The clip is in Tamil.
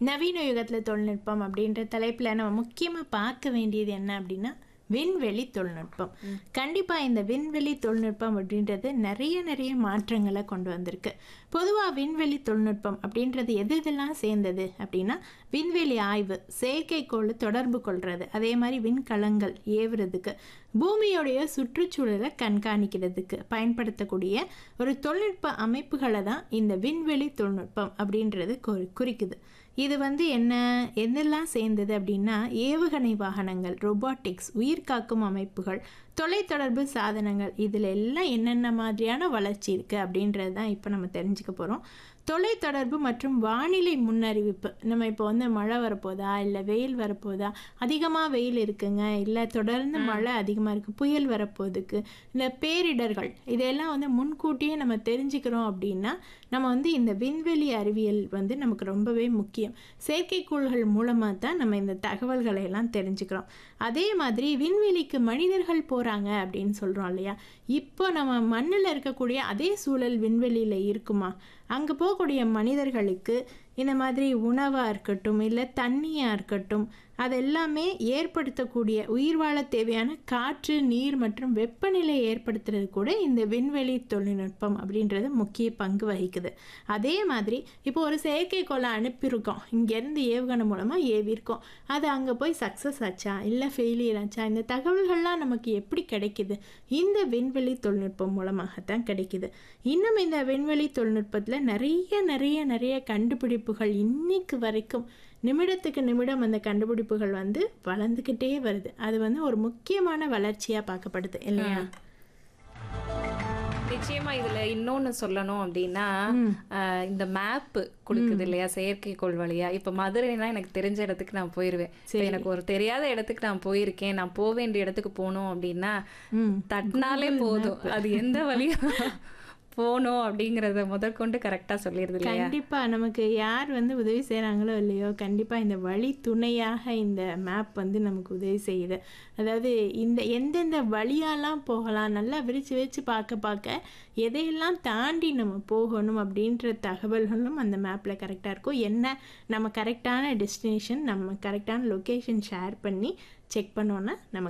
நவீன யுகத்தில் தொழில்நுட்பம் அப்படின்ற தலைப்பில் நம்ம முக்கியமாக பார்க்க வேண்டியது என்ன அப்படின்னா விண்வெளி தொழில்நுட்பம் கண்டிப்பாக இந்த விண்வெளி தொழில்நுட்பம் அப்படின்றது நிறைய நிறைய மாற்றங்களை கொண்டு வந்திருக்கு பொதுவாக விண்வெளி தொழில்நுட்பம் அப்படின்றது எது இதெல்லாம் சேர்ந்தது அப்படின்னா விண்வெளி ஆய்வு செயற்கைக்கோள் தொடர்பு கொள்வது அதே மாதிரி விண்கலங்கள் ஏவுறதுக்கு பூமியோடைய சுற்றுச்சூழலை கண்காணிக்கிறதுக்கு பயன்படுத்தக்கூடிய ஒரு தொழில்நுட்ப அமைப்புகளை தான் இந்த விண்வெளி தொழில்நுட்பம் அப்படின்றது குறி குறிக்குது இது வந்து என்ன என்னெல்லாம் சேர்ந்தது அப்படின்னா ஏவுகணை வாகனங்கள் ரொபாட்டிக்ஸ் உயிர்காக்கும் அமைப்புகள் தொலைத்தொடர்பு சாதனங்கள் இதில் எல்லாம் என்னென்ன மாதிரியான வளர்ச்சி இருக்குது அப்படின்றது தான் இப்போ நம்ம தெரிஞ்சுக்க போகிறோம் தொலைத்தொடர்பு மற்றும் வானிலை முன்னறிவிப்பு நம்ம இப்போ வந்து மழை வரப்போதா இல்லை வெயில் வரப்போதா அதிகமாக வெயில் இருக்குங்க இல்லை தொடர்ந்து மழை அதிகமாக இருக்குது புயல் வரப்போகுதுக்கு இல்லை பேரிடர்கள் இதையெல்லாம் வந்து முன்கூட்டியே நம்ம தெரிஞ்சுக்கிறோம் அப்படின்னா நம்ம வந்து இந்த விண்வெளி அறிவியல் வந்து நமக்கு ரொம்பவே முக்கியம் செயற்கைக்கோள்கள் மூலமாக தான் நம்ம இந்த தகவல்களை எல்லாம் தெரிஞ்சுக்கிறோம் அதே மாதிரி விண்வெளிக்கு மனிதர்கள் போகிறாங்க அப்படின்னு சொல்கிறோம் இல்லையா இப்போ நம்ம மண்ணில் இருக்கக்கூடிய அதே சூழல் விண்வெளியில் இருக்குமா அங்கே போகக்கூடிய மனிதர்களுக்கு இந்த மாதிரி உணவாக இருக்கட்டும் இல்லை தண்ணியாக இருக்கட்டும் அதெல்லாமே ஏற்படுத்தக்கூடிய உயிர் வாழ தேவையான காற்று நீர் மற்றும் வெப்பநிலை ஏற்படுத்துறது கூட இந்த விண்வெளி தொழில்நுட்பம் அப்படின்றது முக்கிய பங்கு வகிக்குது அதே மாதிரி இப்போ ஒரு செயற்கைக்கோளை அனுப்பியிருக்கோம் இங்கேருந்து ஏவுகணை மூலமாக ஏவிருக்கோம் அது அங்கே போய் சக்ஸஸ் ஆச்சா இல்லை ஃபெயிலியர் ஆச்சா இந்த தகவல்கள்லாம் நமக்கு எப்படி கிடைக்குது இந்த விண்வெளி தொழில்நுட்பம் மூலமாகத்தான் கிடைக்குது இன்னும் இந்த விண்வெளி தொழில்நுட்பத்தில் நிறைய நிறைய நிறைய கண்டுபிடிப்புகள் இன்னைக்கு வரைக்கும் நிமிடத்துக்கு நிமிடம் அந்த கண்டுபிடிப்புகள் வந்து வளர்ந்துக்கிட்டே வருது அது வந்து ஒரு முக்கியமான வளர்ச்சியாக பார்க்கப்படுது இல்லையா நிச்சயமா இதுல இன்னொன்னு சொல்லணும் அப்படின்னா ஆஹ் இந்த மேப் கொடுக்குது இல்லையா செயற்கைக்கோள் வழியா இப்ப மதுரைனா எனக்கு தெரிஞ்ச இடத்துக்கு நான் போயிருவேன் இப்ப எனக்கு ஒரு தெரியாத இடத்துக்கு நான் போயிருக்கேன் நான் போக வேண்டிய இடத்துக்கு போகணும் அப்படின்னா ம். தட்டினாலே போதும் அது எந்த வழியா போகணும் அப்படிங்கறத முதற்கொண்டு கரெக்டா சொல்லிடுது இல்லையா கண்டிப்பா நமக்கு யார் வந்து உதவி செய்கிறாங்களோ இல்லையோ கண்டிப்பா இந்த வழி துணையாக இந்த மேப் வந்து நமக்கு உதவி செய்யுது அதாவது இந்த எந்தெந்த வழியாலாம் போகலாம் நல்லா விரிச்சு விரிச்சு பார்க்க பார்க்க எதையெல்லாம் தாண்டி நம்ம போகணும் அப்படின்ற தகவல்களும் அந்த மேப்பில் கரெக்டாக இருக்கும் என்ன நம்ம கரெக்டான டெஸ்டினேஷன் நம்ம கரெக்டான லொக்கேஷன் ஷேர் பண்ணி செக் பண்ணோன்னா நமக்கு